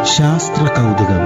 ശാസ്ത്ര കൗതുകം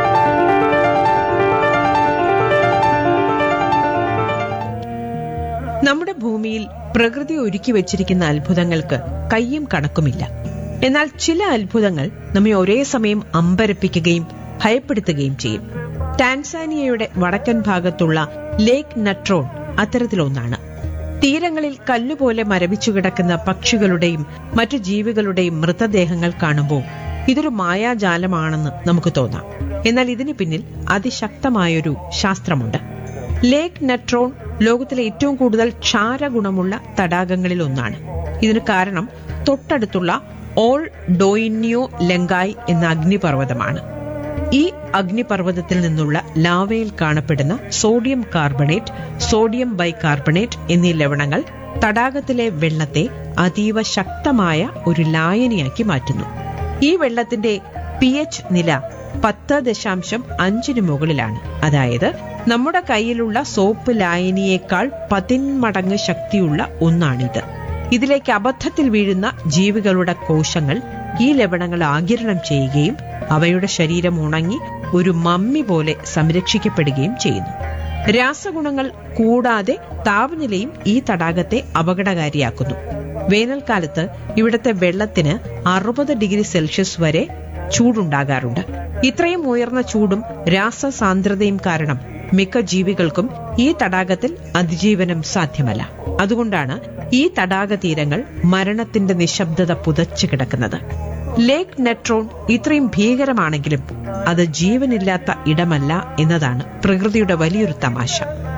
നമ്മുടെ ഭൂമിയിൽ പ്രകൃതി ഒരുക്കി വെച്ചിരിക്കുന്ന അത്ഭുതങ്ങൾക്ക് കയ്യും കണക്കുമില്ല എന്നാൽ ചില അത്ഭുതങ്ങൾ നമ്മെ ഒരേ സമയം അമ്പരപ്പിക്കുകയും ഭയപ്പെടുത്തുകയും ചെയ്യും ടാൻസാനിയയുടെ വടക്കൻ ഭാഗത്തുള്ള ലേക്ക് നട്രോൺ അത്തരത്തിലൊന്നാണ് തീരങ്ങളിൽ കല്ലുപോലെ മരവിച്ചു കിടക്കുന്ന പക്ഷികളുടെയും മറ്റു ജീവികളുടെയും മൃതദേഹങ്ങൾ കാണുമ്പോൾ ഇതൊരു മായാജാലമാണെന്ന് നമുക്ക് തോന്നാം എന്നാൽ ഇതിന് പിന്നിൽ അതിശക്തമായൊരു ശാസ്ത്രമുണ്ട് ലേക്ക് നട്രോൺ ലോകത്തിലെ ഏറ്റവും കൂടുതൽ ക്ഷാരഗുണമുള്ള തടാകങ്ങളിൽ ഒന്നാണ് ഇതിന് കാരണം തൊട്ടടുത്തുള്ള ഓൾ ഡോയിന്യോ ലെങ്കായ് എന്ന അഗ്നിപർവ്വതമാണ് ഈ അഗ്നിപർവ്വതത്തിൽ നിന്നുള്ള ലാവയിൽ കാണപ്പെടുന്ന സോഡിയം കാർബണേറ്റ് സോഡിയം ബൈകാർബണേറ്റ് എന്നീ ലവണങ്ങൾ തടാകത്തിലെ വെള്ളത്തെ അതീവ ശക്തമായ ഒരു ലായനിയാക്കി മാറ്റുന്നു ഈ വെള്ളത്തിന്റെ പി എച്ച് നില പത്ത് ദശാംശം അഞ്ചിന് മുകളിലാണ് അതായത് നമ്മുടെ കയ്യിലുള്ള സോപ്പ് ലായനിയേക്കാൾ പതിന്മടങ്ങ് ശക്തിയുള്ള ഒന്നാണിത് ഇതിലേക്ക് അബദ്ധത്തിൽ വീഴുന്ന ജീവികളുടെ കോശങ്ങൾ ഈ ലവണങ്ങൾ ആകിരണം ചെയ്യുകയും അവയുടെ ശരീരം ഉണങ്ങി ഒരു മമ്മി പോലെ സംരക്ഷിക്കപ്പെടുകയും ചെയ്യുന്നു രാസഗുണങ്ങൾ കൂടാതെ താപനിലയും ഈ തടാകത്തെ അപകടകാരിയാക്കുന്നു വേനൽക്കാലത്ത് ഇവിടുത്തെ വെള്ളത്തിന് അറുപത് ഡിഗ്രി സെൽഷ്യസ് വരെ ചൂടുണ്ടാകാറുണ്ട് ഇത്രയും ഉയർന്ന ചൂടും രാസസാന്ദ്രതയും കാരണം മിക്ക ജീവികൾക്കും ഈ തടാകത്തിൽ അതിജീവനം സാധ്യമല്ല അതുകൊണ്ടാണ് ഈ തടാക തീരങ്ങൾ മരണത്തിന്റെ നിശബ്ദത പുതച്ചു കിടക്കുന്നത് ലേക്ക് നെട്രോൺ ഇത്രയും ഭീകരമാണെങ്കിലും അത് ജീവനില്ലാത്ത ഇടമല്ല എന്നതാണ് പ്രകൃതിയുടെ വലിയൊരു തമാശ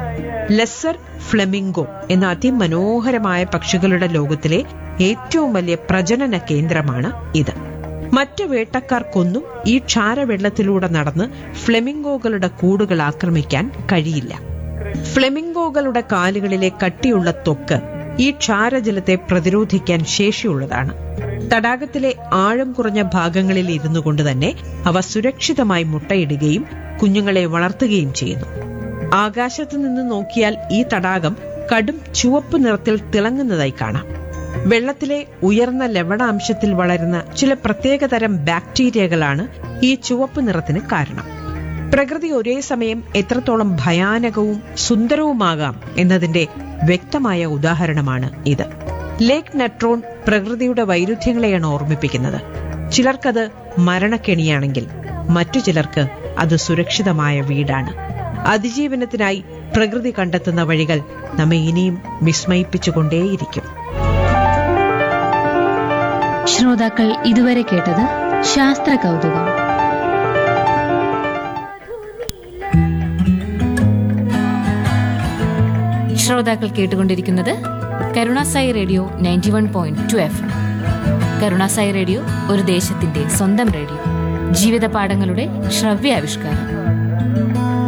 ലെസർ ഫ്ലെമിംഗോ എന്ന അതിമനോഹരമായ പക്ഷികളുടെ ലോകത്തിലെ ഏറ്റവും വലിയ പ്രജനന കേന്ദ്രമാണ് ഇത് മറ്റു വേട്ടക്കാർക്കൊന്നും ഈ ക്ഷാരവെള്ളത്തിലൂടെ നടന്ന് ഫ്ലെമിംഗോകളുടെ കൂടുകൾ ആക്രമിക്കാൻ കഴിയില്ല ഫ്ലെമിംഗോകളുടെ കാലുകളിലെ കട്ടിയുള്ള ത്വക്ക് ഈ ക്ഷാരജലത്തെ പ്രതിരോധിക്കാൻ ശേഷിയുള്ളതാണ് തടാകത്തിലെ ആഴം കുറഞ്ഞ ഭാഗങ്ങളിൽ ഇരുന്നു കൊണ്ട് തന്നെ അവ സുരക്ഷിതമായി മുട്ടയിടുകയും കുഞ്ഞുങ്ങളെ വളർത്തുകയും ചെയ്യുന്നു ആകാശത്ത് നിന്ന് നോക്കിയാൽ ഈ തടാകം കടും ചുവപ്പ് നിറത്തിൽ തിളങ്ങുന്നതായി കാണാം വെള്ളത്തിലെ ഉയർന്ന ലവണാംശത്തിൽ വളരുന്ന ചില പ്രത്യേകതരം ബാക്ടീരിയകളാണ് ഈ ചുവപ്പ് നിറത്തിന് കാരണം പ്രകൃതി ഒരേ സമയം എത്രത്തോളം ഭയാനകവും സുന്ദരവുമാകാം എന്നതിന്റെ വ്യക്തമായ ഉദാഹരണമാണ് ഇത് ലേക്ക് നെട്രോൺ പ്രകൃതിയുടെ വൈരുദ്ധ്യങ്ങളെയാണ് ഓർമ്മിപ്പിക്കുന്നത് ചിലർക്കത് മരണക്കെണിയാണെങ്കിൽ മറ്റു ചിലർക്ക് അത് സുരക്ഷിതമായ വീടാണ് അതിജീവനത്തിനായി പ്രകൃതി കണ്ടെത്തുന്ന വഴികൾ നമ്മെ ഇനിയും വിസ്മയിപ്പിച്ചുകൊണ്ടേയിരിക്കും ശ്രോതാക്കൾ ഇതുവരെ കേട്ടത് ശാസ്ത്ര കൗതുകം ശ്രോതാക്കൾ കേട്ടുകൊണ്ടിരിക്കുന്നത് Karunasai radio ninety one point two F Karunasai radio ഒരു ദേശത്തിന്റെ സ്വന്തം റേഡിയോ ജീവിത പാഠങ്ങളുടെ ശ്രവ്യാവിഷ്കാരം